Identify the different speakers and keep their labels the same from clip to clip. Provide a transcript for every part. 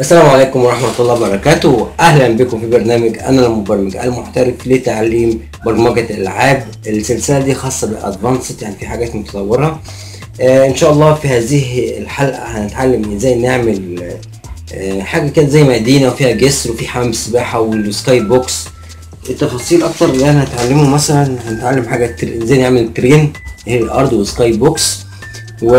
Speaker 1: السلام عليكم ورحمة الله وبركاته أهلا بكم في برنامج أنا المبرمج المحترف لتعليم برمجة الألعاب السلسلة دي خاصة بالأدفانسد يعني في حاجات متطورة آه إن شاء الله في هذه الحلقة هنتعلم إزاي نعمل آه حاجة كده زي مدينة وفيها جسر وفي حمام سباحة والسكاي بوكس التفاصيل أكتر اللي هنتعلمه مثلا هنتعلم حاجة تر- إزاي نعمل ترين هي الأرض وسكاي بوكس و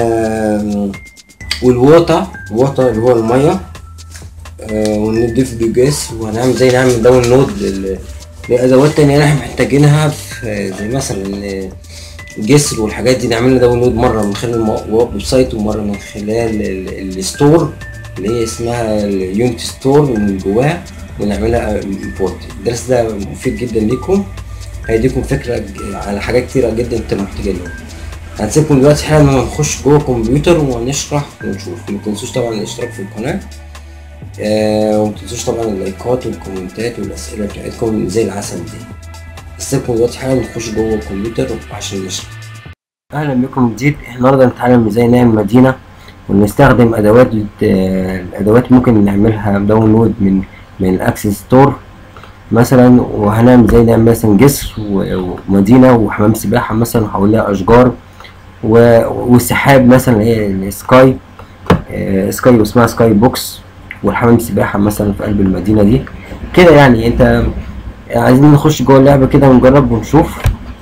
Speaker 1: والووتر ووتر اللي هو المية آه، ونضيف بيجاس وهنعمل زي نعمل داونلود لل- لأدوات تانية احنا محتاجينها في زي مثلا آه، جسر والحاجات دي نعملها داونلود مرة من خلال المو- الويب سايت ومرة من خلال ال- الستور اللي هي اسمها اليونت ستور من جواه ونعملها امبورت الدرس ده مفيد جدا ليكم هيديكم فكرة ج- على حاجات كتيرة جدا انتوا محتاجينها هنسيبكم دلوقتي حالا لما نخش جوه الكمبيوتر ونشرح ونشوف ما تنسوش طبعا الاشتراك في القناة آه وما تنسوش طبعا اللايكات والكومنتات والاسئله بتاعتكم زي العسل دي استنكم دلوقتي حالا نخش جوه الكمبيوتر عشان نشرح اهلا بكم من جديد احنا النهارده هنتعلم ازاي نعمل مدينه ونستخدم ادوات آه، الادوات ممكن نعملها داونلود من من الاكسس ستور مثلا وهنعمل ازاي نعمل مثلا جسر و- ومدينه وحمام سباحه مثلا حواليها اشجار و- والسحاب مثلا هي السكاي آه، سكاي واسمها سكاي بوكس والحمام سباحة مثلا في قلب المدينة دي كده يعني انت عايزين نخش جوه اللعبة كده ونجرب ونشوف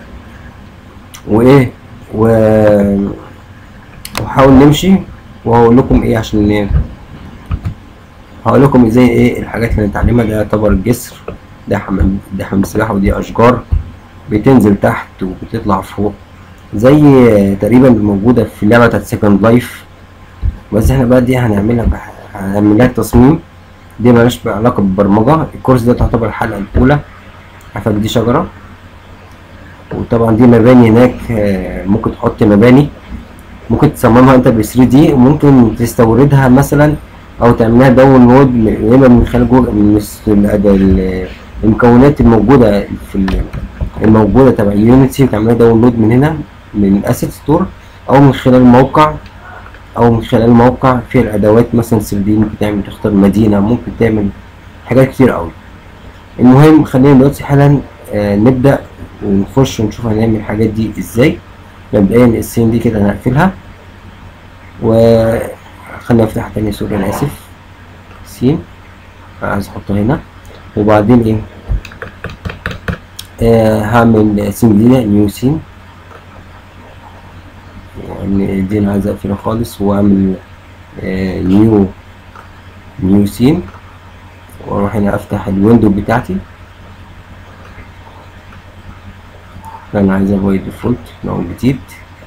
Speaker 1: وايه و وحاول نمشي وهقول لكم ايه عشان ايه هقول لكم ازاي ايه الحاجات اللي هنتعلمها ده يعتبر الجسر ده حمام ده حمام سباحة ودي اشجار بتنزل تحت وبتطلع فوق زي تقريبا موجودة في اللعبة بتاعت سيكند لايف بس احنا بقى دي هنعملها بح... هنعملها تصميم دي مالهاش علاقة بالبرمجة الكورس ده تعتبر الحلقة الأولى عارفة دي شجرة وطبعا دي مباني هناك آه، ممكن تحط مباني ممكن تصممها انت ب 3 دي وممكن تستوردها مثلا او تعملها داونلود م- يا اما من خلال جوجل من الس- الأد- ال- المكونات الموجودة في ال- الموجودة تبع يونيتي تعملها داونلود من هنا من اسيت ستور او من خلال موقع او من خلال موقع فيه الادوات مثلا 3 دي ممكن تعمل تختار مدينه ممكن تعمل حاجات كتير قوي المهم خلينا دلوقتي حالا آه نبدا ونخش ونشوف هنعمل الحاجات دي ازاي مبدئيا السين دي كده هنقفلها وخلينا نفتحها تاني سوري انا اسف سين عايز احطها هنا وبعدين ايه آه هعمل سين جديده نيو سين يعني دي انا عايز اقفلها خالص واعمل آه نيو نيو سين واروح هنا افتح الويندو بتاعتي انا عايزها باي ديفولت نوع جديد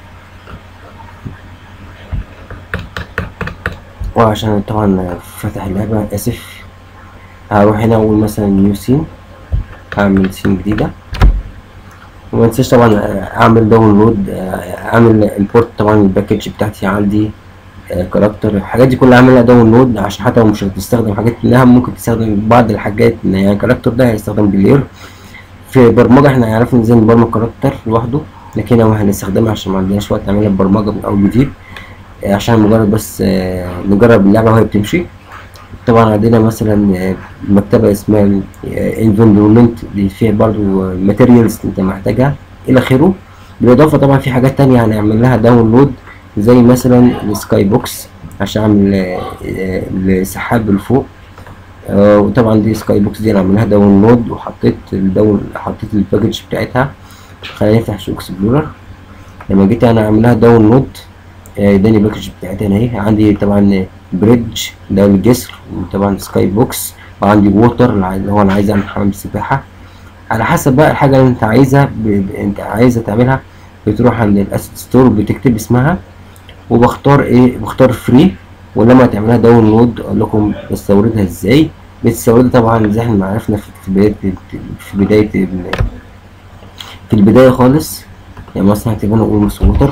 Speaker 1: وعشان طبعا فتح اللعبة اسف هروح هنا اقول مثلا نيو سين هعمل سين جديدة وما انساش طبعا اعمل داونلود اعمل امبورت طبعا الباكج بتاعتي عندي كاركتر الحاجات دي كلها اعملها داونلود عشان حتى لو مش هتستخدم حاجات منها ممكن تستخدم بعض الحاجات يعني الكاركتر ده هيستخدم باللير في برمجة احنا عرفنا ازاي نبرمج كاركتر لوحده لكن هو هنستخدمها عشان ما عندناش وقت نعملها برمجة من اول جديد آه، عشان مجرد بس آه، نجرب اللعبة وهي بتمشي طبعا عندنا مثلا آه، مكتبة اسمها انفنتورمنت دي فيها برضو ماتيريالز انت محتاجها الى اخره بالاضافة طبعا في حاجات تانية هنعمل لها داونلود زي مثلا السكاي بوكس عشان اعمل آه، آه، السحاب اللي فوق آه، وطبعا دي سكاي بوكس دي انا عاملها داونلود وحطيت الداون حطيت الباكج بتاعتها خلينا نفتح شو اكسبلورر لما جيت انا اعملها داونلود آه، اداني الباكج بتاعتي انا اهي عندي طبعا بريدج ده الجسر وطبعا سكاي بوكس وعندي ووتر اللي هو انا عايز اعمل حمام سباحه على حسب بقى الحاجه اللي انت عايزها ب... ب... انت عايزه تعملها بتروح عند الاسيت ستور بتكتب اسمها وبختار ايه بختار فري ولما تعملها داونلود اقول لكم بستوردها ازاي بتستوردها طبعا زي احنا ما عرفنا في في بدايه في بدايه ال- في البدايه خالص يعني مثلا هكتب انا اقول مثلا ووتر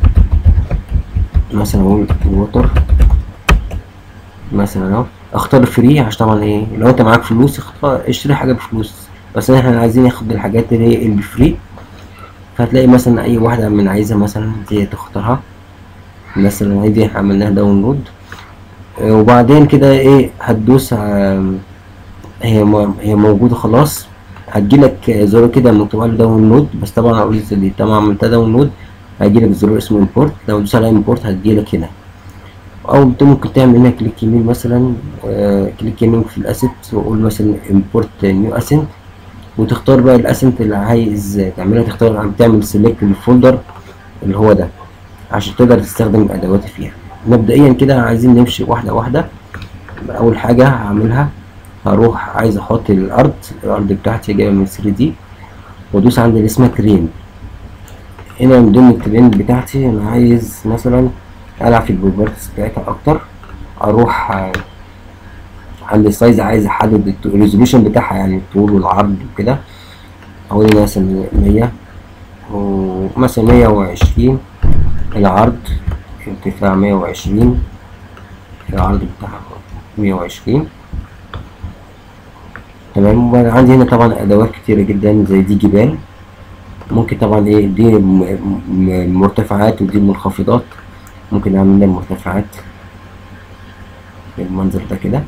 Speaker 1: مثلا اقول ووتر مثلا اهو اختار فري عشان طبعا ايه لو انت معاك فلوس اختار اشتري حاجه بفلوس بس احنا عايزين ناخد الحاجات اللي هي اللي بفري فهتلاقي مثلا اي واحده من عايزها مثلا دي تختارها مثلا هي دي عملناها داونلود آه، وبعدين كده ايه هتدوس آم، هي م- هي موجودة خلاص هتجيلك زرار كده مكتوب عليه داونلود بس طبعا اوريدي طبعا عملتها داونلود هيجيلك زرار اسمه امبورت لو تدوس على امبورت هتجيلك هنا او انت ممكن تعمل هنا كليك يمين مثلا آه كليك يمين في الاسيت واقول مثلا امبورت نيو اسنت وتختار بقى الاسنت اللي عايز تعملها تختار تعمل سيلكت للفولدر اللي هو ده عشان تقدر تستخدم الادوات فيها مبدئيا كده عايزين نمشي واحده واحده اول حاجه هعملها هروح عايز احط الارض الارض بتاعتي جايه من 3 دي وادوس عند اللي اسمها ترين هنا من ضمن الترين بتاعتي انا عايز مثلا العب في البروبرتيز بتاعتها اكتر اروح آه، عند السايز عايز احدد الت- الريزوليوشن بتاعها يعني الطول والعرض وكده اقول مثلا 100 ومثلا 120 العرض ارتفاع 120 العرض بتاعها 120 تمام وأنا عندي هنا طبعا ادوات كتيره جدا زي دي جبال ممكن طبعا ايه دي م- م- مرتفعات ودي منخفضات ممكن نعمل لنا المرتفعات بالمنظر ده كده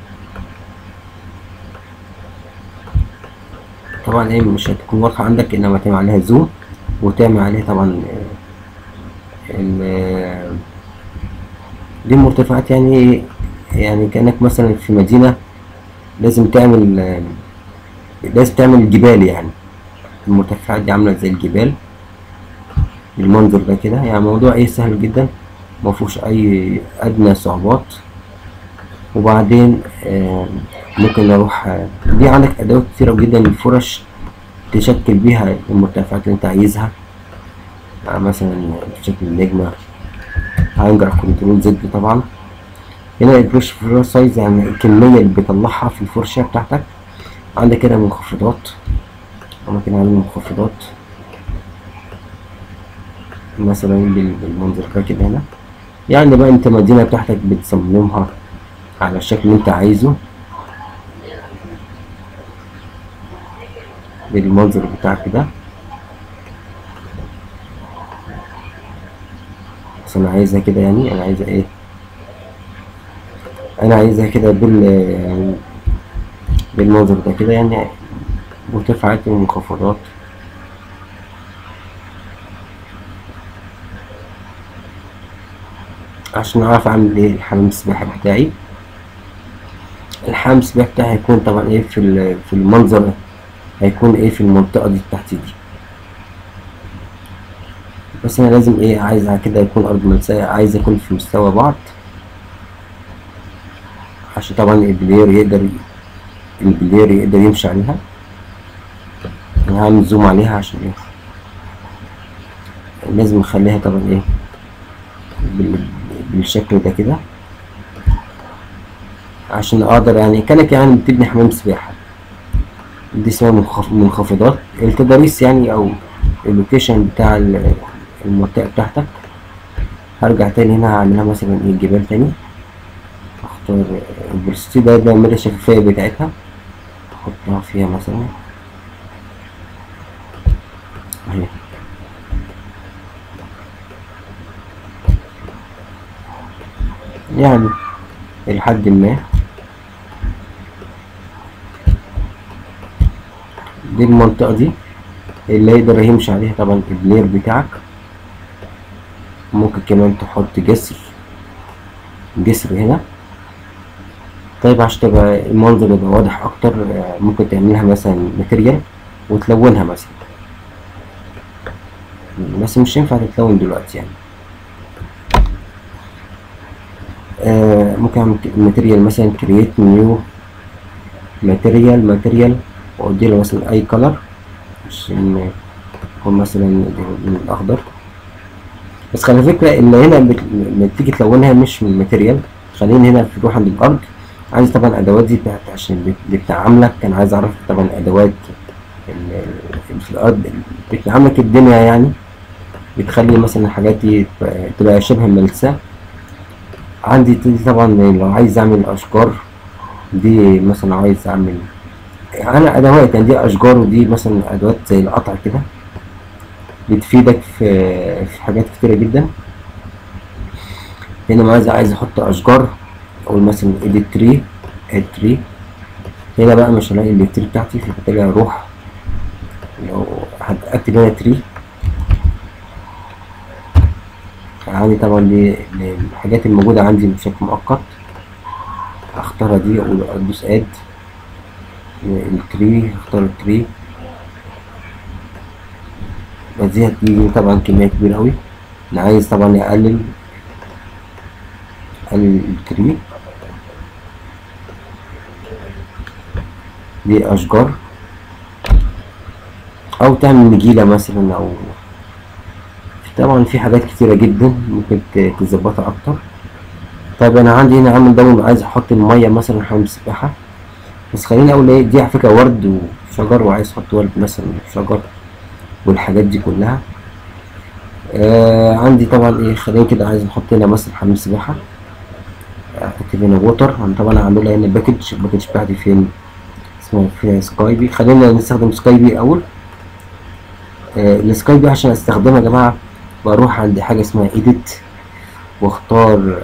Speaker 1: طبعا ايه مش هتكون واضحة عندك انما تعمل عليها زوم وتعمل عليها طبعا آه، ال آه، دي مرتفعات يعني إيه؟ يعني كأنك مثلا في مدينة لازم تعمل آه، لازم تعمل جبال يعني المرتفعات دي عاملة زي الجبال بالمنظر ده كده يعني موضوع ايه سهل جدا مفهوش اي ادنى صعوبات وبعدين آه، ممكن اروح آه، دي عندك ادوات كتيرة جدا الفرش تشكل بيها المرتفعات اللي انت عايزها يعني مثلا تشكل النجمة هنجر كنترول زد طبعا هنا البريش فرو سايز يعني الكمية اللي بيطلعها في الفرشة بتاعتك عندك هنا منخفضات ممكن اعمل منخفضات مثلا بال- بالمنظر ده كده هنا يعني بقى انت المدينة بتاعتك بتصممها على الشكل اللي انت عايزه بالمنظر بتاعك ده بس انا عايزها كده يعني انا عايزها ايه انا عايزها كده بال يعني بالمنظر ده كده يعني مرتفعات ومنخفضات عشان اعرف اعمل ايه الحمام السباحة بتاعي الحمام السباحة بتاعي هيكون طبعا ايه في ال- في المنظر هيكون ايه في المنطقة دي بتاعتي دي بس انا لازم ايه عايز كده يكون ارض ملساء عايز يكون في مستوى بعض عشان طبعا البلاير يقدر البلاير يقدر يمشي عليها انا هعمل زوم عليها عشان ايه لازم اخليها طبعا ايه بال- بالشكل ده كده عشان اقدر يعني كانك يعني بتبني حمام سباحة دي اسمها منخف- منخفضات التضاريس يعني او اللوكيشن بتاع ال- المنطقة بتاعتك هرجع تاني هنا هعملها مثلا ايه جبال تاني اختار البرستي ده ده المدى الشفافية بتاعتها احطها فيها مثلا اهي يعني لحد ما دي المنطقة دي اللي يقدر يمشي عليها طبعا البلاير بتاعك ممكن كمان تحط جسر جسر هنا طيب عشان تبقى المنظر يبقى واضح اكتر آه، ممكن تعملها مثلا ماتيريال وتلونها مثلا بس مش ينفع تتلون دلوقتي يعني آه ممكن اعمل ماتيريال مثلا كرييت نيو ماتيريال ماتيريال وادي له مثلا اي كلر عشان يكون مثلا من الاخضر بس خلي فكرة ان هنا بت- لما تيجي تلونها مش من الماتيريال خليني هنا في روح عند الارض عايز طبعا الادوات دي بتاعت عشان بت- اللي بتعاملك كان عايز اعرف طبعا الادوات ال- اللي في الارض اللي بتعاملك الدنيا يعني بتخلي مثلا الحاجات دي تبقى- تبقى شبه ملساء عندي دي طبعا لو عايز اعمل اشجار دي مثلا عايز اعمل انا ادوات يعني دي اشجار ودي مثلا ادوات زي القطع كده بتفيدك في في حاجات كتيرة جدا هنا عايز عايز احط اشجار اقول مثلا edit tree add tree هنا بقى مش هلاقي التري بتاعتي فبالتالي هروح لو هكتب هنا تري عندي طبعا دي الحاجات الموجودة عندي بشكل مؤقت اختارها دي اقول ادوس اد التري اختار التري بس دي هتجيلي طبعا كمية كبيرة اوي انا عايز طبعا اقلل اقلل التري دي اشجار او تعمل نجيلة مثلا او طبعا في حاجات كتيرة جدا ممكن تظبطها اكتر طيب انا عندي هنا عامل داون عايز احط المية مثلا حمام سباحة بس خليني اقول ايه دي على فكرة ورد وشجر وعايز احط ورد مثلا شجر والحاجات دي كلها آه عندي طبعا ايه خليني كده عايز نحط هنا مثلا حمام سباحة اكتب هنا ووتر انا طبعا هعملها هنا باكج الباكج بتاعتي فين اسمها فيها سكاي بي خلينا نستخدم سكاي بي الاول آه السكاي بي عشان استخدمها يا جماعة بروح عند حاجة اسمها edit واختار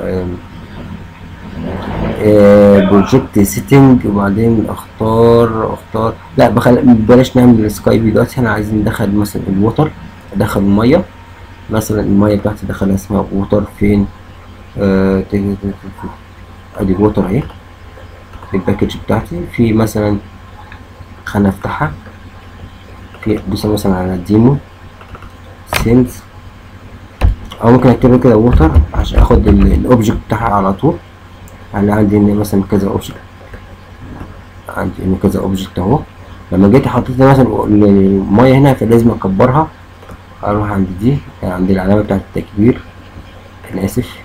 Speaker 1: بروجكت سيتنج وبعدين اختار اختار لا بخل... بلاش نعمل السكاي بي دلوقتي احنا عايزين ندخل مثلا الووتر ادخل المية مثلا المية بتاعتي دخلها اسمها ووتر فين آه ادي ووتر اهي الباكج بتاعتي في مثلا خلينا افتحها في دوس مثلا على ديمو سيلز او ممكن اكتب كده ووتر عشان اخد الاوبجكت بتاعها على طول انا عندي هنا مثلا كذا اوبجكت عندي هنا كذا اوبجكت اهو لما جيت حطيت مثلا المية هنا فلازم اكبرها اروح عند دي عند العلامة بتاعت التكبير انا اسف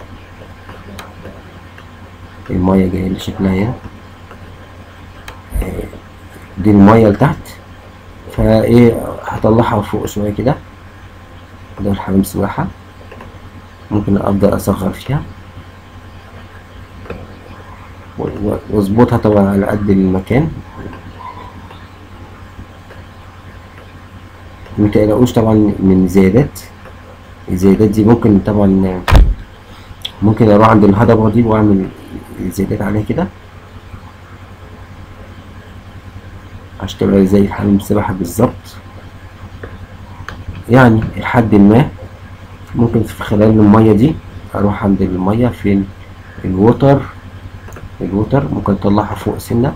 Speaker 1: المية جاية اللي شكلها هنا دي المية لتحت فايه هطلعها فوق شوية كده ده الحمام سباحة ممكن افضل اصغر فيها واظبطها طبعا على قد المكان متقلقوش طبعا من زيادات الزيادات دي ممكن طبعا ممكن اروح عند الهضبة دي واعمل زيادات عليها كده عشان تبقى زي الحمام السباحة بالظبط يعني لحد ما ممكن في خلال المية دي اروح عند المية فين الوتر الوتر ممكن اطلعها فوق سنة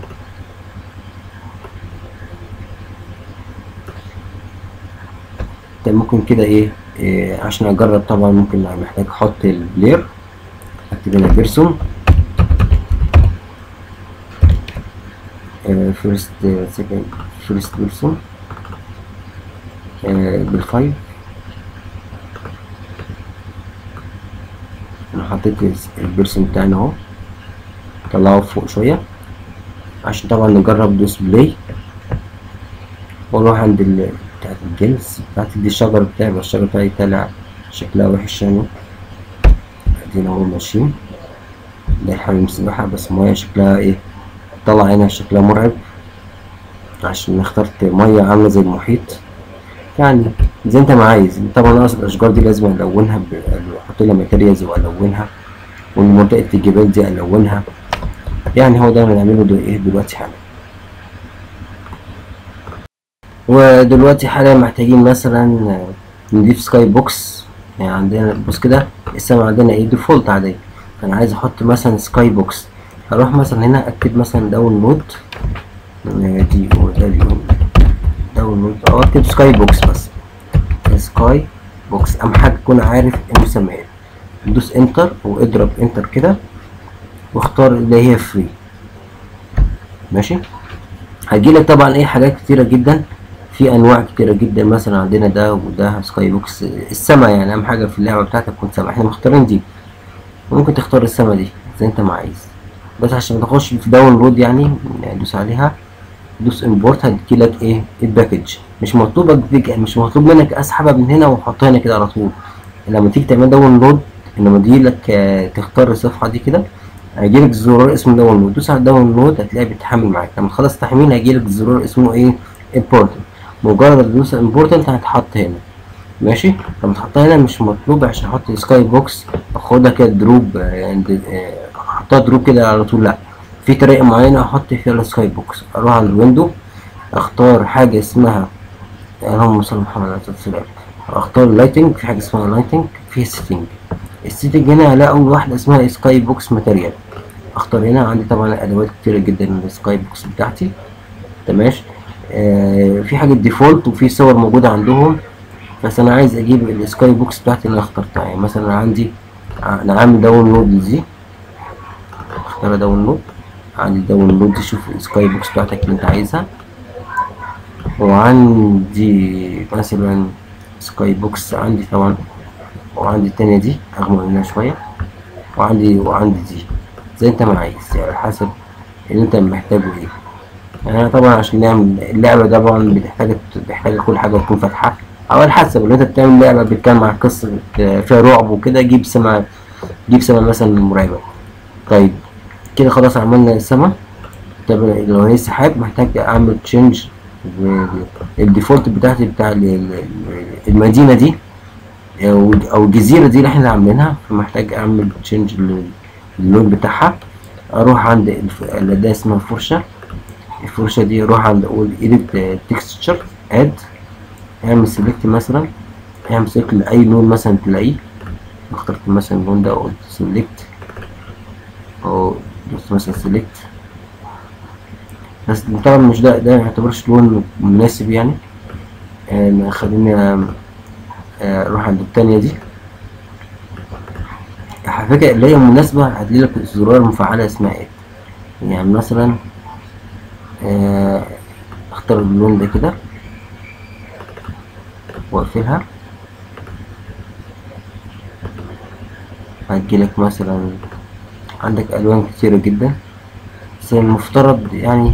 Speaker 1: ممكن كده ايه, إيه عشان اجرب طبعا ممكن محتاج احط البلير اكتب هنا بيرسون فيرست سكند فيرست بيرسون بالفايف انا حطيت البيرسون بتاعنا اهو طلعه فوق شوية عشان طبعا نجرب دوس بلاي واروح عند ال بتاعت الجنس بتاعت دي الشجر بتاعي الشجر بتاعي طالع شكلها وحش يعني ادينا اهو ماشيين ده حمام سباحة بس مية شكلها ايه طلع هنا شكلها مرعب عشان اخترت مية عاملة زي المحيط يعني زي انت ما عايز طبعا ناقص الاشجار دي لازم الونها احط لها ماتيريالز والونها ومنطقة الجبال دي الونها يعني هو ده اللي هنعمله دو ايه دلوقتي حالا ودلوقتي حالا محتاجين مثلا نضيف سكاي بوكس يعني عندنا بص كده السما عندنا ايه ديفولت عادية فانا عايز احط مثلا سكاي بوكس هروح مثلا هنا اكتب مثلا داونلود دي داونلود او اكتب سكاي بوكس بس سكاي بوكس اهم حاجه تكون عارف المسميات دوس انتر واضرب انتر كده واختار اللي هي فري ماشي هيجيلك طبعا ايه حاجات كتيره جدا في انواع كتيره جدا مثلا عندنا ده وده سكاي بوكس السما يعني اهم حاجه في اللعبه بتاعتك تكون سما احنا مختارين دي ممكن تختار السما دي زي انت ما عايز بس عشان ما تخش في داونلود يعني دوس عليها دوس امبورت هتجيلك ايه الباكج مش مطلوب مش مطلوب منك اسحبها من هنا واحطها هنا كده على طول لما تيجي تعمل داونلود لما تجيلك تختار الصفحه دي كده هيجيلك زرار اسمه داونلود دوس على الداونلود هتلاقيه بيتحمل معاك لما تخلص تحميل هيجيلك زرار اسمه ايه امبورتنت مجرد ما تدوس امبورتنت هتحط هنا ماشي لما تحطها هنا مش مطلوب عشان احط سكاي بوكس اخدها كده دروب عند احطها دروب كده على طول لا في طريقه معينه احط فيها السكاي بوكس اروح على الويندو اختار حاجه اسمها اللهم صل على محمد عليه الصلاه والسلام اختار لايتنج في حاجه اسمها لايتنج في سيتنج السيتنج هنا هلاقي اول واحده اسمها سكاي بوكس ماتيريال اختار هنا عندي طبعا ادوات كتيره جدا للسكاي بوكس بتاعتي تمام آه في حاجه ديفولت وفي صور موجوده عندهم بس انا عايز اجيب السكاي بوكس بتاعتي اللي انا اخترتها يعني مثلا عندي انا عامل داونلود دي اختار داونلود عندي داونلود دي شوف السكاي بوكس بتاعتك اللي انت عايزها وعندي مثلا سكاي بوكس عندي طبعا وعندي التانية دي اغمق منها شوية وعندي وعندي دي زي انت ما عايز يعني حسب اللي انت محتاجه ايه يعني طبعا عشان نعمل اللعبة ده طبعا بتحتاج بتحتاج كل حاجة تكون فاتحة او على حسب لو انت بتعمل لعبة بتتكلم عن قصة فيها رعب وكده جيب سما جيب سما مثلا مرعبة طيب كده خلاص عملنا السما طب لو هي سحاب محتاج اعمل تشينج الديفولت بتاعتي بتاع المدينة دي او الجزيرة دي اللي احنا عاملينها فمحتاج اعمل تشينج اللون بتاعها اروح عند الاداة اسمها فرشة الفرشة دي اروح عند اقول edit texture add اعمل سيلكت مثلا اعمل سيلكت لاي لون مثلا تلاقيه اخترت مثلا اللون ده وقلت سيلكت او دوست مثلا سيلكت بس طبعا مش ده ده يعتبرش لون مناسب يعني آه خلينا اروح عند التانية دي على فكرة اللي هي مناسبة هتلاقي لك زرار مفعلة اسمها ايه يعني مثلا آه اختار اللون ده كده واقفلها هتجيلك مثلا عندك الوان كتيرة جدا بس المفترض يعني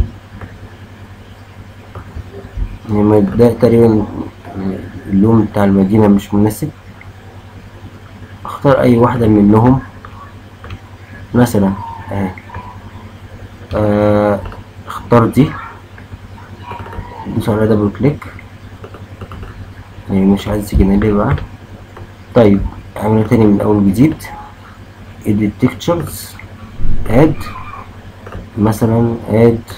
Speaker 1: يعني ده تقريبا اللون بتاع المدينة مش مناسب اختار اي واحدة منهم مثلا اهي آه اختار دي دوس على دبل كليك يعني مش عايز تجنبي بقى طيب اعملها تاني من اول جديد edit textures add مثلا add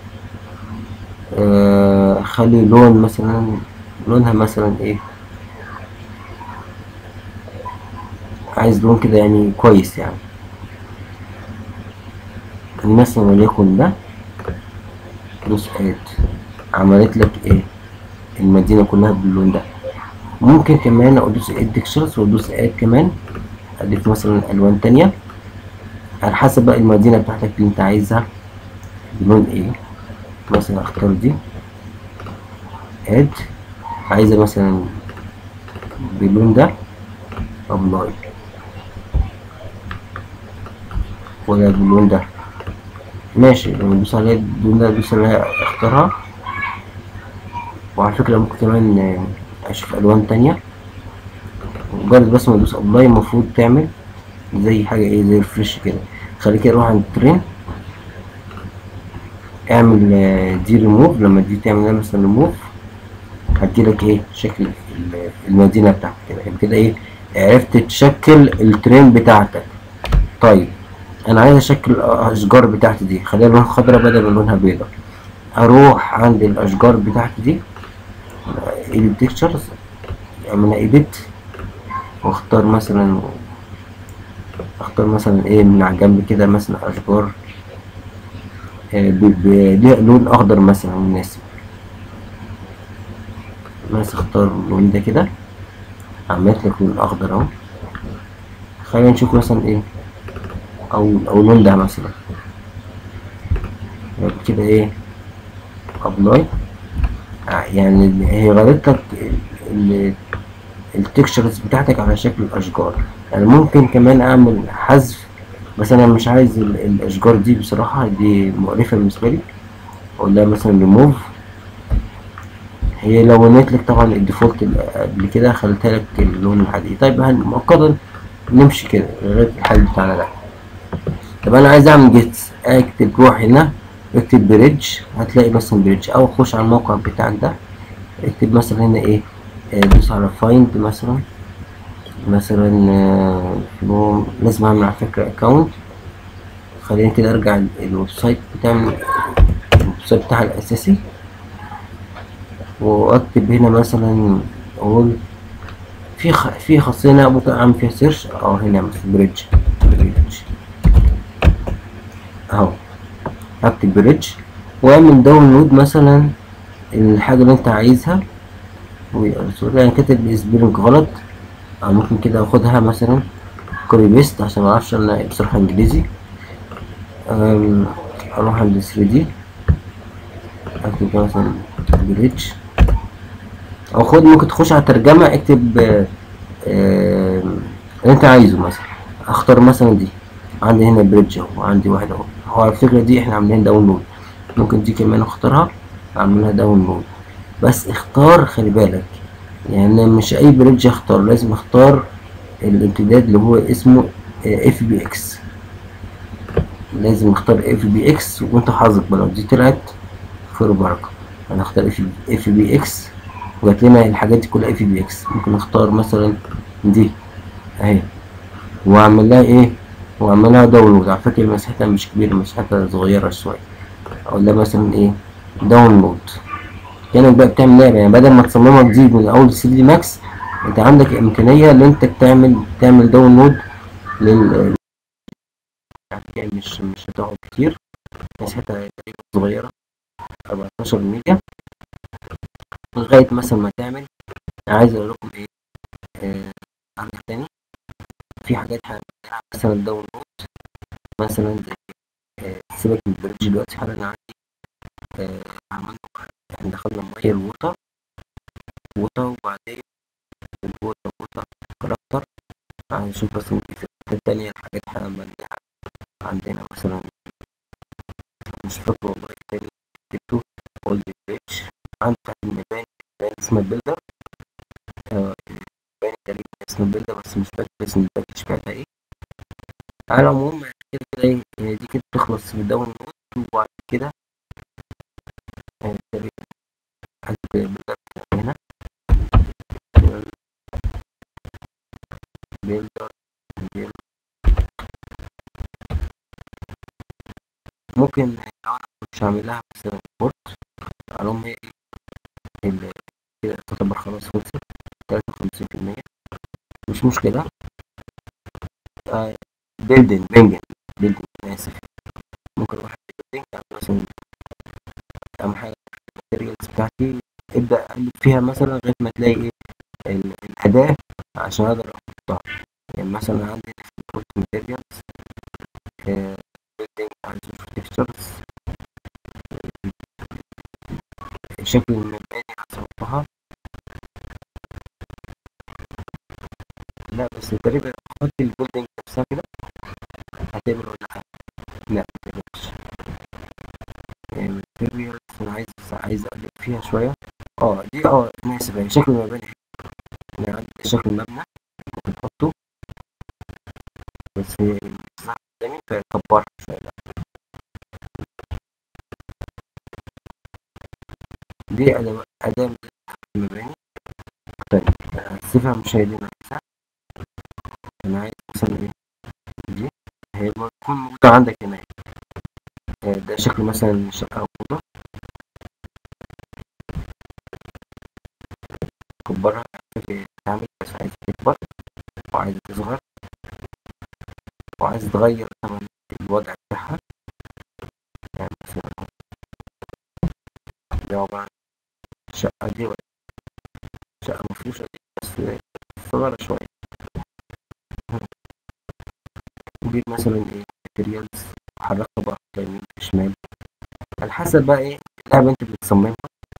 Speaker 1: آه خلي لون مثلا لونها مثلا ايه عايز لون كده يعني كويس يعني مثلا وليكن ده دوس اد عملت لك ايه المدينة كلها باللون ده ممكن كمان ادوس اد تكشرز وادوس اد كمان اضيف مثلا الوان تانية على حسب بقى المدينة بتاعتك اللي انت عايزها بلون ايه مثلا اختار دي اد عايزة مثلا باللون ده ابلاي ولا باللون ده ماشي لما ندوس عليها اللون ده ندوس عليها اختارها وعلى فكرة ممكن كمان اشوف الوان تانية مجرد بس ما ادوس ابلاي المفروض تعمل زي حاجة ايه زي الفريش كده خلي كده روح عند الترين اعمل دي ريموف لما دي تعمل مثلا ريموف هتجيلك ايه شكل المدينة بتاعتك كده يبقى كده ايه عرفت تشكل الترين بتاعتك طيب انا عايز اشكل الاشجار بتاعتي دي خليها لونها خضراء بدل ما لونها بيضاء اروح عند الاشجار بتاعتي دي ايديت تكتشرز اعملها ايديت واختار مثلا اختار مثلا ايه من على الجنب كده مثلا اشجار ليها لون اخضر مثلا مناسب مثلا اختار اللون ده كده عملت لك لون اخضر اهو خلينا نشوف مثلا ايه او او اللون ده مثلا كده ايه ابلاي يعني هي غيرت لك التكشرز بتاعتك على شكل الاشجار يعني ممكن كمان اعمل حذف بس انا مش عايز الاشجار دي بصراحة دي مقرفة بالنسبة لي اقول لها مثلا ريموف هي لونت لك طبعا الديفولت قبل كده خلتها لك اللون الحقيقي طيب مؤقتا نمشي كده لغاية الحل بتاعنا ده طب انا عايز اعمل جيت اكتب روح هنا اكتب بريدج هتلاقي مثلا بريدج او اخش على الموقع بتاعك ده اكتب مثلا هنا ايه دوس على فايند مثلا مثلا لازم اعمل على فكرة اكونت خلينا كده ارجع ال- الويب سايت بتاع الويب سايت بتاعها الاساسي واكتب هنا مثلا اقول في خ... في خاصية هنا ممكن اعمل فيها سيرش اه هنا مثلا بريدج بريدج اهو هكتب بريدج واعمل داونلود مثلا الحاجة اللي انت عايزها وسوري انا كاتب سبيلنج غلط او ممكن كده اخدها مثلا كوبي بيست عشان معرفش انا بصراحة انجليزي أم، اروح عند 3 دي اكتب كده مثلا بريدج او خد ممكن تخش على الترجمة اكتب آه، آه، اللي انت عايزه مثلا اختار مثلا دي عندي هنا بريدج اهو عندي واحد اهو هو على الفكرة دي احنا عاملين داونلود ممكن دي كمان اختارها اعملها داونلود بس اختار خلي بالك يعني مش اي بريدج اختار لازم اختار الامتداد اللي هو اسمه اف بي اكس لازم اختار اف بي اكس وانت حظك بقى لو دي طلعت خير وبركة انا اختار اف بي اكس وجات لنا الحاجات دي كلها اف بي اكس ممكن اختار مثلا دي اهي واعمل لها ايه واعمل لها داونلود على فكرة مساحتها مش كبيرة مساحتها صغيرة شوية اقول لها مثلا ايه داونلود هنا بقى بتعمل لعبة يعني بدل ما تصممها جديد من اول 3 دي ماكس انت عندك امكانية ان انت تعمل تعمل داونلود لل يعني مش مش هتقعد كتير مساحتها تقريبا صغيرة 14 ميجا لغاية مثلا ما تعمل عايز اقول لكم ايه آه عندك تاني في حاجات هنعملها مثلا داونلود مثلا زي آه سيبك من البريدج دلوقتي حالا عندي آه عملنا احنا دخلنا مية الووتر ووتر وبعدين الووتر ووتر كاركتر هنشوف بس ممكن في الحتة التانية الحاجات هنعملها عندنا مثلا مش فاكر والله إيه تاني كتبته اولد بريدج عندك المباني مباني اسمها بيلدر آه، مباني تقريبا اسمها بيلدر بس مش فاكر اسم الباكج بتاعتها ايه على العموم كده كده ايه يعني دي كده تخلص في الداونلود وبعد كده آه، تقريبا عندك بيلدر هنا بيلدر بيلدر ممكن لو انا مش هعملها مثلا بورت علوم هي ايه ال- كده تعتبر خلاص خلصت تلاتة وخمسين في المية مش مشكلة آه بيلدينج بيلدينج بيلدينج أنا آسف ممكن أروح بيلدينج يعني مثلا أهم حاجة الماتيريالز بتاعتي ابدأ أقلب فيها مثلا لغاية ما تلاقي إيه ال- الأداة عشان أقدر أحطها يعني مثلا عندي في البورت ماتيريالز بيلدينج عايز أشوف تكستشرز شكل المباني هصفها لا بس تقريبا خد البيلدينج نفسها كده هتقبل ولا لا لا ما تقبلش الماتيريالز انا عايز عايز اقلب فيها شويه اه دي اه مناسبة يعني شكل المباني حلو. يعني عندي شكل المبنى ممكن تحطه بس هي مساحة قدامي فكبرها شوية لا دي أداة أداة من المباني طيب هسيبها مش هي دي أنا عايزها أنا عايز مثلا إيه دي هي بتكون موجودة عندك هنا آه، ده شكل مثلا شقة أو أوضة كبرها تعمل بس عايز تكبر وعايز تصغر وعايز تغير طبعا الوضع بتاعها يعني مثلا أهو. دي عبارة عن الشقة دي ولا شقة مفروشة دي بس صغيرة شوية ودي مثلا ايه ماتيريالز حركها بقى يمين شمال على حسب بقى ايه اللعبة انت بتصممها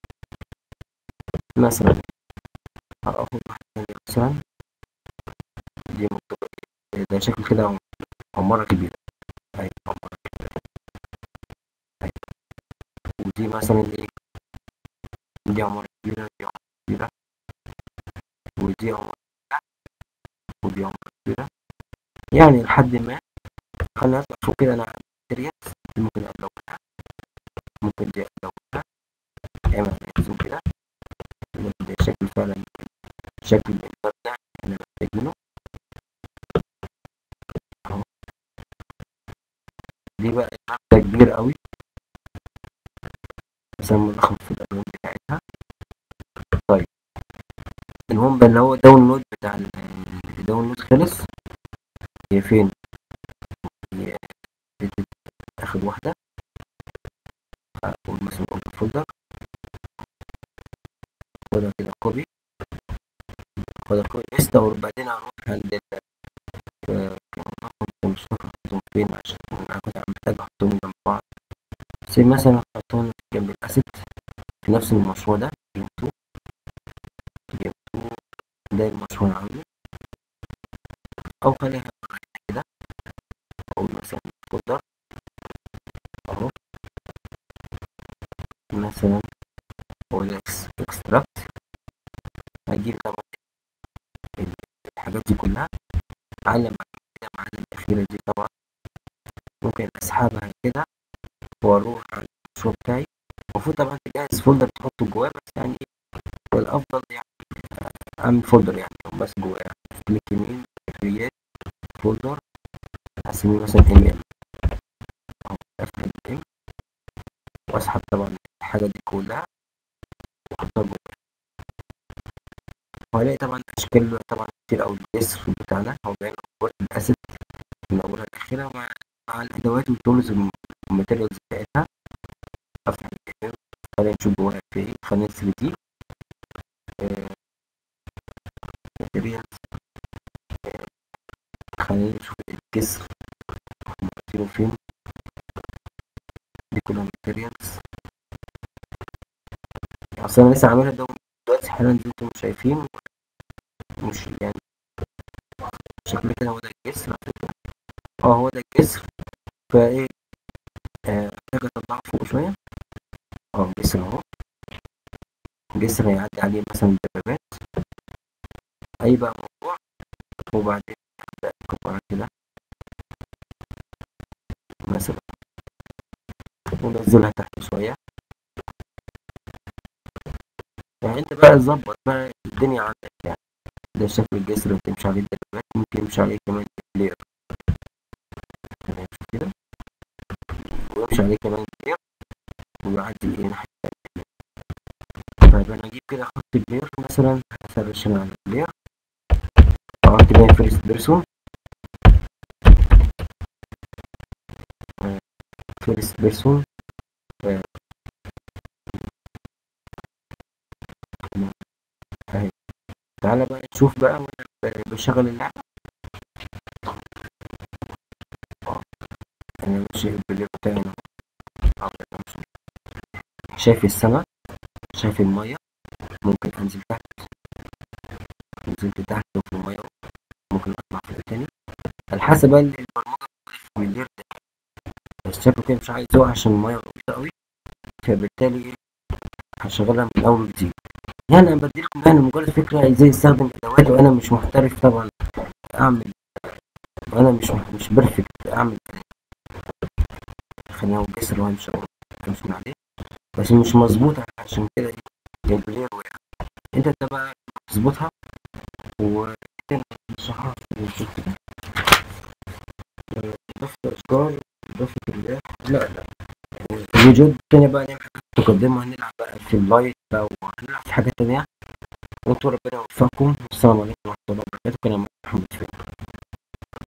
Speaker 1: مثلا هاخد واحدة تانية مثلا دي منطقة إيه؟ ده شكل كده عم- عمارة كبيرة أيوة عمارة كبيرة أيوة ودي مثلا ايه دي عمارة كبيرة دي عمارة كبيرة ودي عمارة كبيرة ودي عمارة كبيرة يعني لحد ما خلينا نطلع فوق كده انا ماتيريالز ممكن الونها ممكن دي الونها اعمل عليها زوم كده ده شكل فعلا شكل المبنى انا محتاج منه اهو المهم اللي هو داونلود بتاع ال- الداونلود خلص هي فين هي اخد واحدة اقول مثلا اوبن فولدر خدها كده كوبي خدها كوبي بيست وبعدين اروح عند ال آه، مش فاكر احطهم فين عشان انا كنت محتاج احطهم جنب بعض زي مثلا احطهم جنب الاسيت في نفس المشروع ده جيم 2 جيم 2 ده المشروع اللي عامله او خليها كده اقول مثلا فولدر اهو مثلا اقول اكستراكت هجيب طبعا الحاجات دي كلها علم كده معلم الأخيرة دي طبعا ممكن أسحبها كده وأروح على المشروع بتاعي المفروض طبعا تجهز فولدر تحطه جواه بس يعني إيه هو الأفضل يعني أعمل فولدر يعني بس جواه يعني كليك يمين كريات فولدر أسميه مثلا ام ام أو افتح ام وأسحب طبعا الحاجة دي كلها وأحطها جواه وهلاقي طبعا أشكال طبعا كتير أوي الجسر بتاعنا هو باين أكبر الأسد من أولها لآخرها مع مع الأدوات والتولز والماتيريالز بتاعتها أفتح الكتاب خلينا نشوف جواها في إيه خلينا 3 دي ماتيريالز خلينا نشوف الجسر مصيره فين دي كلها ماتيريالز أصل أنا لسه عاملها دلوقتي حالا زي انتم شايفين مش يعني شكل كده هو ده الجسر على فكرة اه هو ده الجسر فايه آه، محتاج اطلعه فوق شوية اه الجسر اهو الجسر هيعدي عليه مثلا دبابات اي بقى موضوع وبعدين ابدا اكبرها كده مثلا ونزلها تحت شوية يعني انت بقى تظبط بقى الدنيا عندك يعني ده شكل الجسر اللي تمشي عليه الدبابات ممكن يمشي عليه كمان بلاير تمام كده ويمشي عليه كمان بلاير ويعدي ايه ناحية التانية طيب انا اجيب كده احط بلاير مثلا هسرش هنا على البلاير احط باين فيرست بيرسون فيرست بيرسون اهي تعالى بقى نشوف بقى وانا بشغل اللعبة اه انا ماشي بالليل بتاعي اهو اه أنا ماشي. شايف السماء شايف المية ممكن انزل تحت نزلت تحت في المية ممكن اطلع فوق تاني على حسب بقى البرمجة في الليل ده بس شكله كده مش عايز يقع عشان المية غويطة قوي فبالتالي ايه هشغلها من اول وجديد يعني انا بديلكم يعني مجرد فكره ازاي استخدم ادوات وانا مش محترف طبعا اعمل وانا مش مش بيرفكت اعمل خلينا نقول جسر وان شاء الله تمشي عليه بس مش مظبوطه عشان كده ايه البلاير وقع انت تبقى تظبطها وتشرحها في الفيديو كده اضافه اشجار اضافه الرياح لا لا الفيديوهات التانية بقى نعمل حاجات متقدمة هنلعب بقى في اللايت بقى وهنلعب في حاجات تانية وانتوا ربنا يوفقكم والسلام عليكم ورحمة الله وبركاته كان